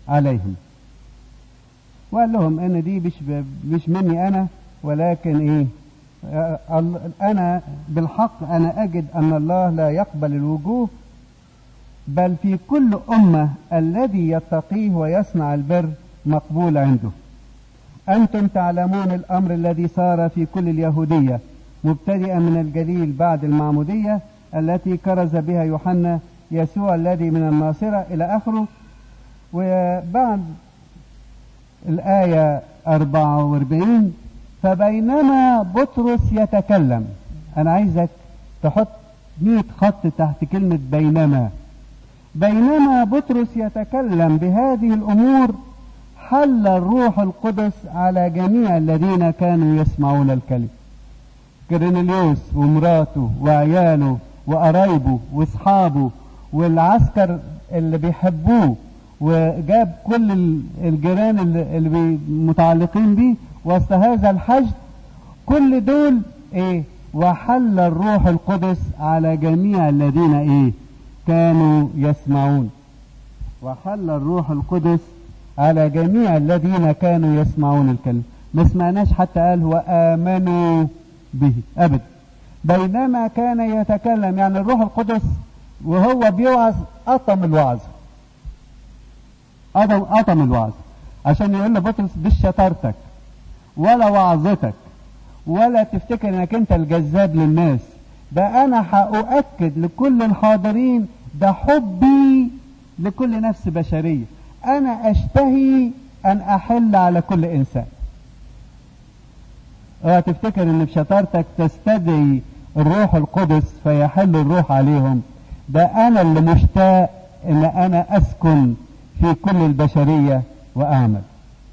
عليهم وقال لهم ان دي مش مش مني انا ولكن ايه انا بالحق انا اجد ان الله لا يقبل الوجوه بل في كل امه الذي يتقيه ويصنع البر مقبول عنده انتم تعلمون الامر الذي صار في كل اليهوديه مبتدئا من الجليل بعد المعموديه التي كرز بها يوحنا يسوع الذي من الناصره الى اخره وبعد الآية 44 فبينما بطرس يتكلم أنا عايزك تحط 100 خط تحت كلمة بينما بينما بطرس يتكلم بهذه الأمور حل الروح القدس على جميع الذين كانوا يسمعون الكلمة كرينيليوس ومراته وعياله وقرايبه واصحابه والعسكر اللي بيحبوه وجاب كل الجيران اللي متعلقين بيه وسط هذا الحشد كل دول ايه وحل الروح القدس على جميع الذين ايه كانوا يسمعون وحل الروح القدس على جميع الذين كانوا يسمعون الكلمة ما سمعناش حتى قال وآمنوا به أبدا بينما كان يتكلم يعني الروح القدس وهو بيوعظ أطم الوعظ أطم أطم الوعظ عشان يقول لبطرس مش شطارتك ولا وعظتك ولا تفتكر انك انت الجذاب للناس ده انا هأؤكد لكل الحاضرين ده حبي لكل نفس بشرية انا اشتهي ان احل على كل انسان اوعى تفتكر ان بشطارتك تستدعي الروح القدس فيحل الروح عليهم ده انا اللي مشتاق ان انا اسكن في كل البشرية واعمل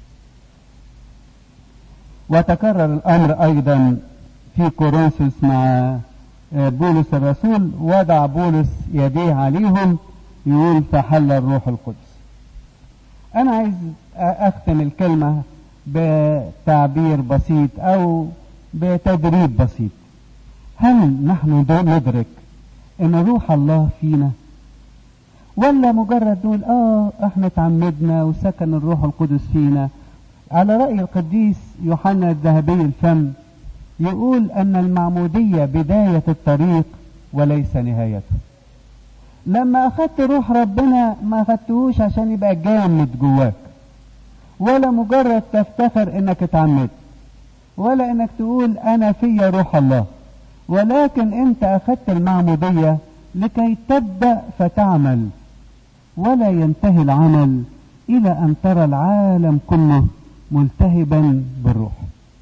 وتكرر الامر ايضا في كورنثوس مع بولس الرسول وضع بولس يديه عليهم يقول فحل الروح القدس انا عايز اختم الكلمة بتعبير بسيط او بتدريب بسيط هل نحن ندرك ان روح الله فينا ولا مجرد نقول اه احنا تعمدنا وسكن الروح القدس فينا على رأي القديس يوحنا الذهبي الفم يقول ان المعمودية بداية الطريق وليس نهايته لما اخدت روح ربنا ما اخدتهوش عشان يبقى جامد جواك ولا مجرد تفتخر انك اتعمدت ولا انك تقول انا فيا روح الله ولكن انت اخدت المعمودية لكي تبدأ فتعمل ولا ينتهي العمل الى ان ترى العالم كله ملتهبا بالروح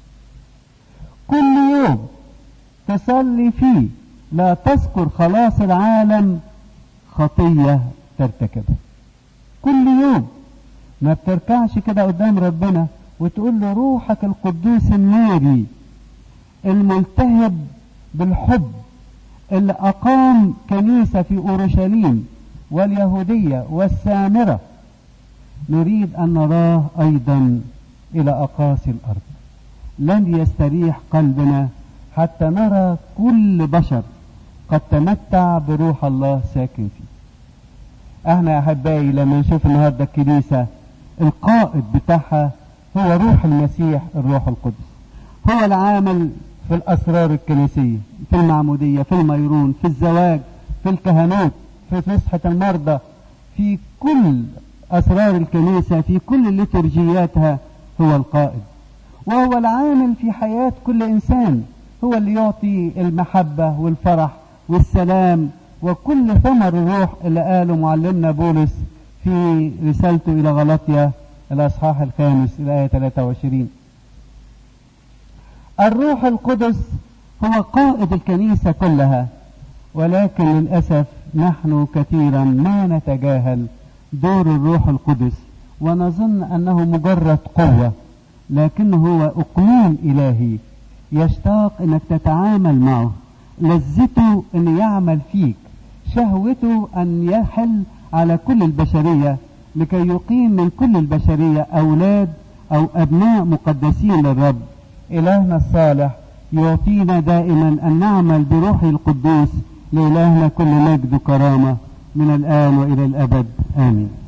كل يوم تصلي فيه لا تذكر خلاص العالم خطية ترتكبها كل يوم ما بتركعش كده قدام ربنا وتقول له روحك القدوس الناري الملتهب بالحب اللي أقام كنيسة في أورشليم واليهودية والسامرة نريد أن نراه أيضا إلى أقاصي الأرض لن يستريح قلبنا حتى نرى كل بشر قد تمتع بروح الله ساكن فيه احنا يا احبائي لما نشوف النهارده الكنيسه القائد بتاعها هو روح المسيح الروح القدس هو العامل في الاسرار الكنسيه في المعموديه في الميرون في الزواج في الكهنوت في فسحه المرضى في كل اسرار الكنيسه في كل ليتورجياتها هو القائد وهو العامل في حياه كل انسان هو اللي يعطي المحبه والفرح والسلام وكل ثمر الروح اللي قاله معلمنا بولس في رسالته إلى غلطية الأصحاح الخامس الآية 23 الروح القدس هو قائد الكنيسة كلها ولكن للأسف نحن كثيرا ما نتجاهل دور الروح القدس ونظن أنه مجرد قوة لكنه هو أقليم إلهي يشتاق أنك تتعامل معه لذته أن يعمل فيك شهوته أن يحل على كل البشرية لكي يقيم من كل البشرية أولاد أو أبناء مقدسين للرب إلهنا الصالح يعطينا دائما أن نعمل بروحه القدوس لإلهنا كل مجد وكرامة من الآن وإلى الأبد آمين